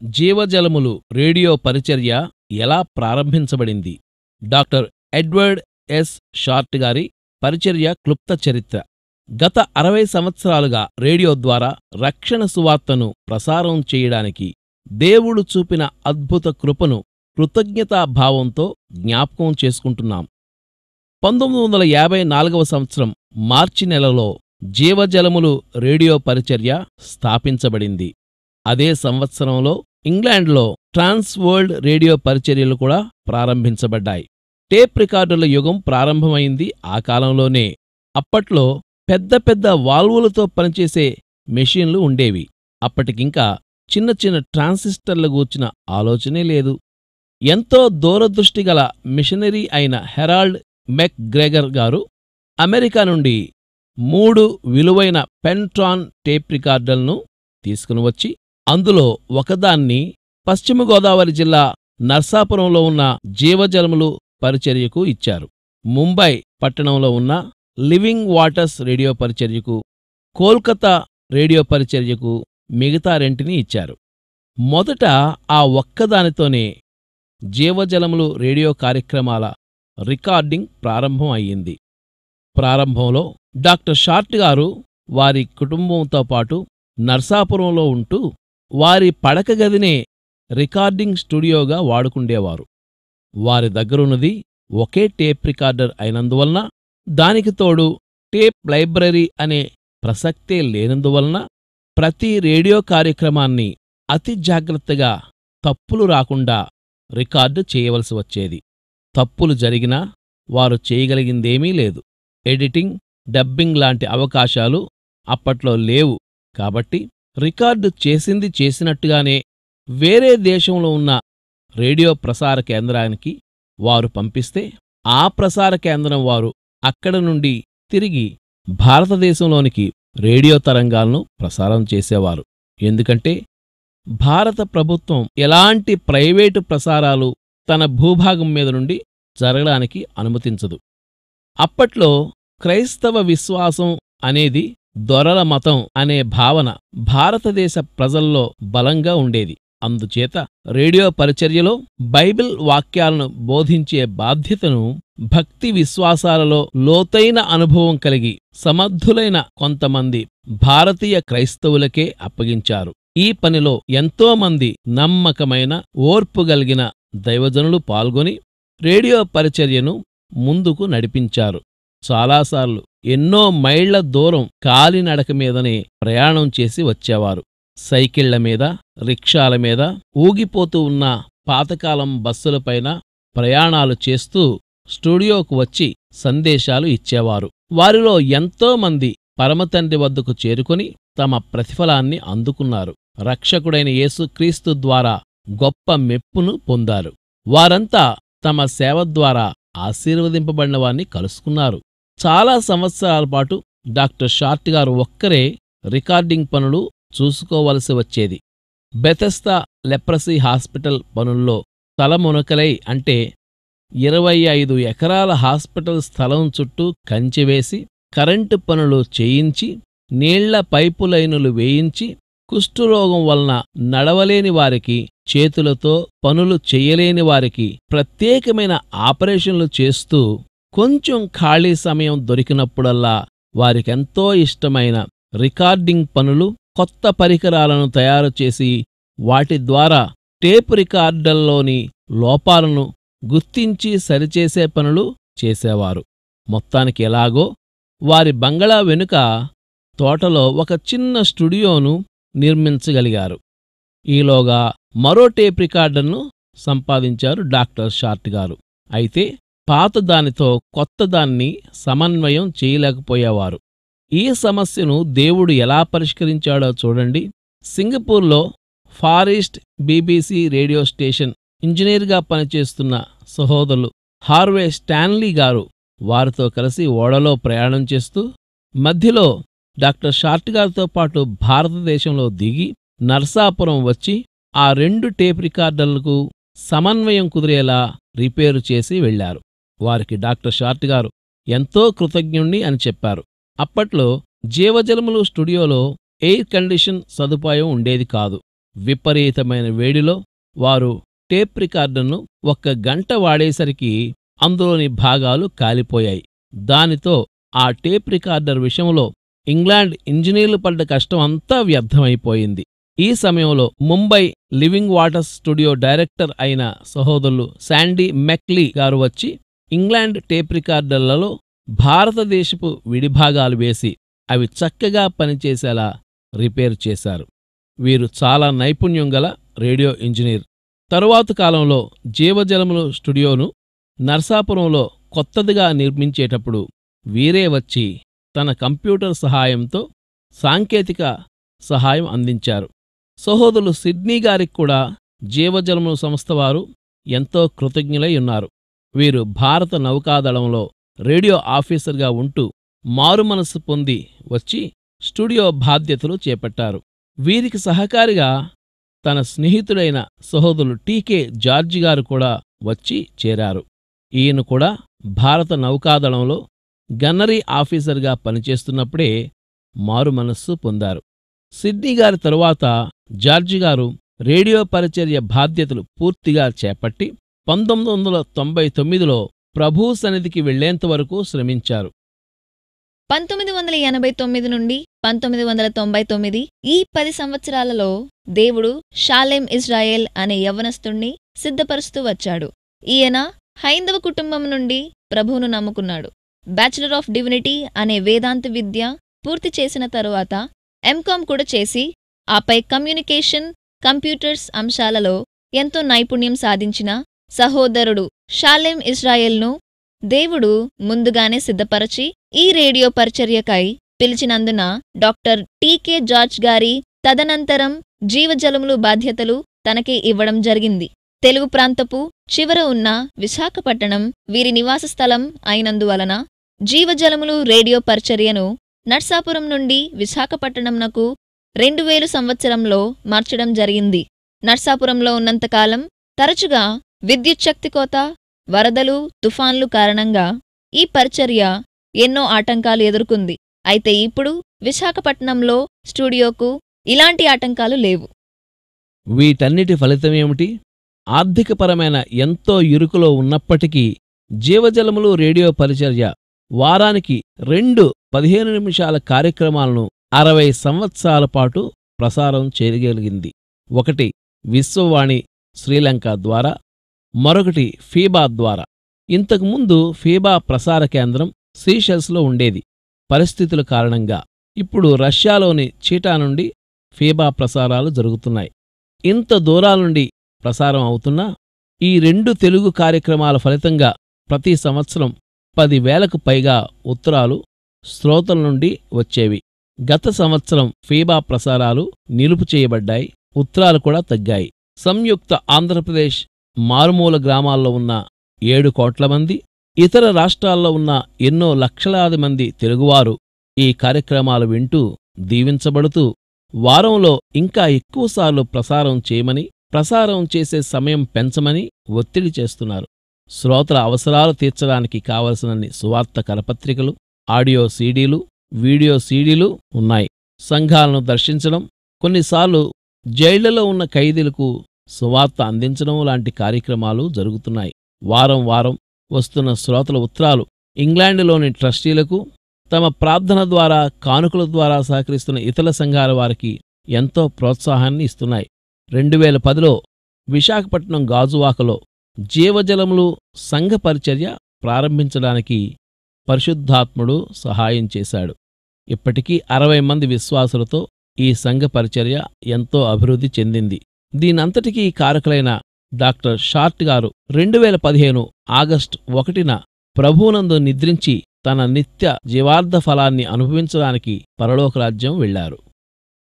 జీవజలములు radio పరిచర్య ఎలా ప్రారంభించబడింది డాక్టర్ ఎడ్వర్డ్ ఎస్ షార్ట్ గారి పరిచర్య క్లుప్త చరిత్ర గత అరవై సంవత్సరాలుగా రేడియో ద్వారా రక్షణ సువార్తను ప్రసారం చేయడానికి దేవుడు చూపిన అద్భుత కృపను కృతజ్ఞతాభావంతో జ్ఞాపకం చేసుకుంటున్నాం పంతొమ్మిది వందల యాభై నాలుగవ సంవత్సరం మార్చి నెలలో జీవజలములు రేడియో పరిచర్య స్థాపించబడింది అదే సంవత్సరంలో ఇంగ్లాండ్లో ట్రాన్స్ వరల్డ్ రేడియో పరిచర్యలు కూడా ప్రారంభించబడ్డాయి టేప్ రికార్డుల యుగం ప్రారంభమైంది ఆ కాలంలోనే అప్పట్లో పెద్ద పెద్ద వాల్వులతో పనిచేసే మెషీన్లు ఉండేవి అప్పటికింకా చిన్న చిన్న ట్రాన్సిస్టర్ల గూర్చిన ఆలోచనే లేదు ఎంతో దూరదృష్టి గల మిషనరీ అయిన హెరాల్డ్ మెక్ గ్రెగర్ గారు అమెరికా నుండి మూడు విలువైన పెంట్రాన్ టేప్ రికార్డులను తీసుకుని వచ్చి అందులో ఒకదాన్ని పశ్చిమ గోదావరి జిల్లా నర్సాపురంలో ఉన్న జీవజలములు పరిచర్యకు ఇచ్చారు ముంబై పట్టణంలో ఉన్న లివింగ్ వాటర్స్ రేడియో పరిచర్యకు కోల్కతా రేడియో పరిచర్యకు మిగతా రెంటిని ఇచ్చారు మొదట ఆ ఒక్కదానితోనే జీవజలములు రేడియో కార్యక్రమాల రికార్డింగ్ ప్రారంభం అయ్యింది ప్రారంభంలో డాక్టర్ షార్ట్ గారు వారి కుటుంబంతో పాటు నర్సాపురంలో ఉంటూ వారి పడక గదినే రికార్డింగ్ స్టూడియోగా వాడుకుండేవారు వారి దగ్గరున్నది ఒకే టేప్ రికార్డర్ అయినందువలన దానికి తోడు టేప్ లైబ్రరీ అనే ప్రసక్తే లేనందువలన ప్రతి రేడియో కార్యక్రమాన్ని అతి జాగ్రత్తగా తప్పులు రాకుండా రికార్డు చేయవలసి వచ్చేది తప్పులు జరిగినా వారు చేయగలిగిందేమీ లేదు ఎడిటింగ్ డబ్బింగ్ లాంటి అవకాశాలు అప్పట్లో లేవు కాబట్టి రికార్డు చేసింది చేసినట్టుగానే వేరే దేశంలో ఉన్న రేడియో ప్రసార కేంద్రానికి వారు పంపిస్తే ఆ ప్రసార కేంద్రం వారు అక్కడ నుండి తిరిగి భారతదేశంలోనికి రేడియో తరంగాలను ప్రసారం చేసేవారు ఎందుకంటే భారత ప్రభుత్వం ఎలాంటి ప్రైవేటు ప్రసారాలు తన భూభాగం మీద నుండి జరగడానికి అనుమతించదు అప్పట్లో క్రైస్తవ విశ్వాసం అనేది దొరల మతం అనే భావన భారతదేశ ప్రజల్లో బలంగా ఉండేది అందుచేత రేడియో పరిచర్యలో బైబిల్ వాక్యాలను బోధించే బాధ్యతను భక్తి విశ్వాసాలలో లోతైన అనుభవం కలిగి సమర్థులైన కొంతమంది భారతీయ క్రైస్తవులకే అప్పగించారు ఈ పనిలో ఎంతోమంది నమ్మకమైన ఓర్పుగలిగిన దైవజనులు పాల్గొని రేడియో పరిచర్యను ముందుకు నడిపించారు చాలాసార్లు ఎన్నో మైళ్ల దూరం కాలినడక మీదనే ప్రయాణం చేసి వచ్చేవారు సైకిళ్ల మీద రిక్షాల మీద ఊగిపోతూ ఉన్న పాతకాలం బస్సులపైన ప్రయాణాలు చేస్తూ స్టూడియోకు వచ్చి సందేశాలు ఇచ్చేవారు వారిలో ఎంతోమంది పరమతండ్రి వద్దకు చేరుకొని తమ ప్రతిఫలాన్ని అందుకున్నారు రక్షకుడైన యేసుక్రీస్తు ద్వారా గొప్ప మెప్పును పొందారు వారంతా తమ సేవ ద్వారా ఆశీర్వదింపబడిన వారిని కలుసుకున్నారు చాలా సంవత్సరాల పాటు డాక్టర్ షార్ట్ గారు ఒక్కరే రికార్డింగ్ పనులు చూసుకోవలసి వచ్చేది బెతెస్తా లెప్రసీ హాస్పిటల్ పనుల్లో తలమునకలై అంటే ఇరవై ఐదు ఎకరాల హాస్పిటల్ స్థలం చుట్టూ కంచెవేసి కరెంటు పనులు చేయించి నీళ్ల పైపు లైనులు వేయించి కుష్ఠురోగం వలన నడవలేని వారికి చేతులతో పనులు చెయ్యలేని వారికి ప్రత్యేకమైన ఆపరేషన్లు చేస్తూ కొంచెం ఖాళీ సమయం దొరికినప్పుడల్లా వారికెంతో ఇష్టమైన రికార్డింగ్ పనులు కొత్త పరికరాలను తయారు చేసి వాటి ద్వారా టేప్ రికార్డర్లోని లోపాలను గుర్తించి సరిచేసే పనులు చేసేవారు మొత్తానికి ఎలాగో వారి బంగళా వెనుక తోటలో ఒక చిన్న స్టూడియోను నిర్మించగలిగారు ఈలోగా మరో టేప్ రికార్డర్ను సంపాదించారు డాక్టర్ షార్ట్ గారు అయితే పాత దానితో కొత్త దాన్ని సమన్వయం చేయలేకపోయేవారు ఈ సమస్యను దేవుడు ఎలా పరిష్కరించాడో చూడండి సింగపూర్లో ఫారెస్ట్ బీబీసీ రేడియో స్టేషన్ ఇంజనీర్గా పనిచేస్తున్న సహోదరులు హార్వే స్టాన్లీ గారు వారితో కలిసి ఓడలో ప్రయాణం చేస్తూ మధ్యలో డాక్టర్ షార్ట్ గారితో పాటు భారతదేశంలో దిగి నర్సాపురం వచ్చి ఆ రెండు టేప్ రికార్డర్లకు సమన్వయం కుదిరేలా రిపేరు చేసి వెళ్లారు వారికి డాక్టర్ షార్ట్ గారు ఎంతో కృతజ్ఞుణ్ణి అని చెప్పారు అప్పట్లో జీవజలములు స్టూడియోలో ఎయిర్ కండిషన్ సదుపాయం ఉండేది కాదు విపరీతమైన వేడిలో వారు టేప్ రికార్డర్ను ఒక్క గంట వాడేసరికి అందులోని భాగాలు కాలిపోయాయి దానితో ఆ టేప్ రికార్డర్ విషయంలో ఇంగ్లాండ్ ఇంజనీర్లు పడ్డ కష్టం అంతా వ్యర్థమైపోయింది ఈ సమయంలో Mumbai living waters studio director అయిన సహోదరులు శాండీ మెక్లీ గారు వచ్చి ఇంగ్లాండ్ టేప్ రికార్డర్లలో భారతదేశపు విడిభాగాలు వేసి అవి చక్కగా పనిచేసేలా రిపేర్ చేశారు వీరు చాలా నైపుణ్యం గల రేడియో ఇంజనీర్ తరువాత కాలంలో జీవజలములు స్టూడియోను నర్సాపురంలో కొత్తదిగా నిర్మించేటప్పుడు వీరే వచ్చి తన కంప్యూటర్ సహాయంతో సాంకేతిక సహాయం అందించారు సహోదరులు సిడ్నీ గారికి కూడా జీవజలములు సంస్థ వారు ఎంతో కృతజ్ఞులై ఉన్నారు వీరు భారత నౌకాదళంలో రేడియో ఆఫీసర్గా ఉంటూ మారుమనస్సు పొంది వచ్చి స్టూడియో బాధ్యతలు చేపట్టారు వీరికి సహకారిగా తన స్నేహితుడైన సహోదరులు టీకే జార్జి గారు కూడా వచ్చి చేరారు ఈయన కూడా భారత నౌకాదళంలో గన్నరీ ఆఫీసర్గా పనిచేస్తున్నప్పుడే మారుమనస్సు పొందారు సిడ్నీ గారి తరువాత జార్జి గారు రేడియో పరిచర్య బాధ్యతలు పూర్తిగా చేపట్టి పంతొమ్మిది వందల తొంభై తొమ్మిదిలో ప్రభూ సన్నిధికి వెళ్లేంతవరకు శ్రమించారు పంతొమ్మిది వందల ఎనభై తొమ్మిది నుండి పంతొమ్మిది వందల తొంభై తొమ్మిది ఈ పది సంవత్సరాలలో దేవుడు షాలేం ఇజ్రాయెల్ అనే యవ్వనస్తుణ్ణి సిద్ధపరుస్తూ వచ్చాడు ఈయన హైందవ కుటుంబం నుండి ప్రభువును నమ్ముకున్నాడు బ్యాచిలర్ ఆఫ్ డివినిటీ అనే వేదాంత విద్య పూర్తి చేసిన తరువాత ఎంకామ్ కూడా చేసి ఆపై కమ్యూనికేషన్ కంప్యూటర్స్ అంశాలలో ఎంతో నైపుణ్యం సాధించిన సహోదరుడు షాలేం ఇజ్రాయెల్ను దేవుడు ముందుగానే సిద్ధపరచి ఈ రేడియో పరిచర్యకై పిలిచినందున డాక్టర్ టీకే జార్జ్ గారి తదనంతరం జీవజలములు బాధ్యతలు తనకే ఇవ్వడం జరిగింది తెలుగు ప్రాంతపు చివర ఉన్న విశాఖపట్టణం వీరి నివాస స్థలం అయినందువలన జీవజలములు రేడియో పరిచర్యను నర్సాపురం నుండి విశాఖపట్టణంనకు రెండు వేలు సంవత్సరంలో మార్చడం జరిగింది నర్సాపురంలో ఉన్నంతకాలం తరచుగా విద్యుచ్ఛక్తి కోత వరదలు తుఫాన్లు కారణంగా ఈ పరిచర్య ఎన్నో ఆటంకాలు ఎదుర్కొంది అయితే ఇప్పుడు విశాఖపట్నంలో స్టూడియోకు ఇలాంటి ఆటంకాలు లేవు వీటన్నిటి ఫలితమేమిటి ఆర్థికపరమైన ఎంతో ఇరుకులో ఉన్నప్పటికీ జీవజలములు రేడియో పరిచర్య వారానికి రెండు పదిహేను నిమిషాల కార్యక్రమాలను అరవై సంవత్సరాల పాటు ప్రసారం చేయగలిగింది ఒకటి విశ్వవాణి శ్రీలంక ద్వారా మరొకటి ఫీబా ద్వారా ఇంతకుముందు ఫీబా ప్రసార కేంద్రం సీషెల్స్లో ఉండేది పరిస్థితుల కారణంగా ఇప్పుడు రష్యాలోని చీటా నుండి ఫీబా ప్రసారాలు జరుగుతున్నాయి ఇంత దూరాల నుండి ప్రసారం అవుతున్నా ఈ రెండు తెలుగు కార్యక్రమాల ఫలితంగా ప్రతి సంవత్సరం పదివేలకు పైగా ఉత్తరాలు శ్రోతల నుండి వచ్చేవి గత సంవత్సరం ఫీబా ప్రసారాలు నిలుపు చేయబడ్డాయి ఉత్తరాలు కూడా తగ్గాయి సంయుక్త ఆంధ్రప్రదేశ్ మారుమూల గ్రామాల్లో ఉన్న ఏడు కోట్ల మంది ఇతర రాష్ట్రాల్లో ఉన్న ఎన్నో లక్షలాది మంది తెలుగువారు ఈ కార్యక్రమాలు వింటూ దీవించబడుతూ వారంలో ఇంకా ఎక్కువసార్లు ప్రసారం చేయమని ప్రసారం చేసే సమయం పెంచమని ఒత్తిడి చేస్తున్నారు శ్రోతల అవసరాలు తీర్చడానికి కావలసినన్ని సువార్త కరపత్రికలు ఆడియో సీడీలు వీడియో సీడీలు ఉన్నాయి సంఘాలను దర్శించడం కొన్నిసార్లు జైళ్లలో ఉన్న ఖైదీలకు సువార్త అందించడం లాంటి కార్యక్రమాలు జరుగుతున్నాయి వారం వారం వస్తున్న శ్రోతల ఉత్తరాలు ఇంగ్లాండులోని ట్రస్టీలకు తమ ప్రార్థన ద్వారా కానుకల ద్వారా సహకరిస్తున్న ఇతర సంఘాల వారికి ఎంతో ప్రోత్సాహాన్ని ఇస్తున్నాయి రెండు వేల పదిలో విశాఖపట్నం గాజువాకలో జీవజలములు సంఘ పరిచర్య ప్రారంభించడానికి పరిశుద్ధాత్ముడు సహాయం చేశాడు ఇప్పటికీ అరవై మంది విశ్వాసులతో ఈ సంఘ పరిచర్య ఎంతో అభివృద్ధి చెందింది దీనంతటికీ కారకులైన డాక్టర్ షార్ట్ గారు రెండు వేల పదిహేను ఆగస్టు ఒకటిన ప్రభువునందు నిద్రించి తన నిత్య జీవార్థ ఫలాన్ని అనుభవించడానికి పరలోకరాజ్యం వెళ్లారు